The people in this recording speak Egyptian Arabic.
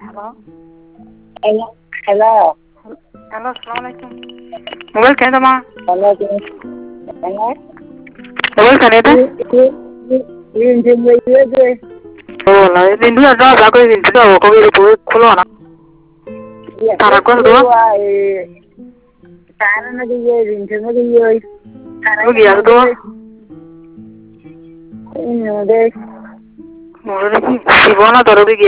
Hello. Hello. Hello, السلام عليكم موبايلك ايه ده مع Hello. Hello. موبايلك ايه ده Nhìn thì người yêu rồi. oh والله دي ندوها ده بقى كويس انت ده وقوي ده كله انا Tara con đứa. Tara nó đi về, nhìn thì nó đi về. Tara Có gì à, đứa? Ừ, đây. জীবন ধরো কি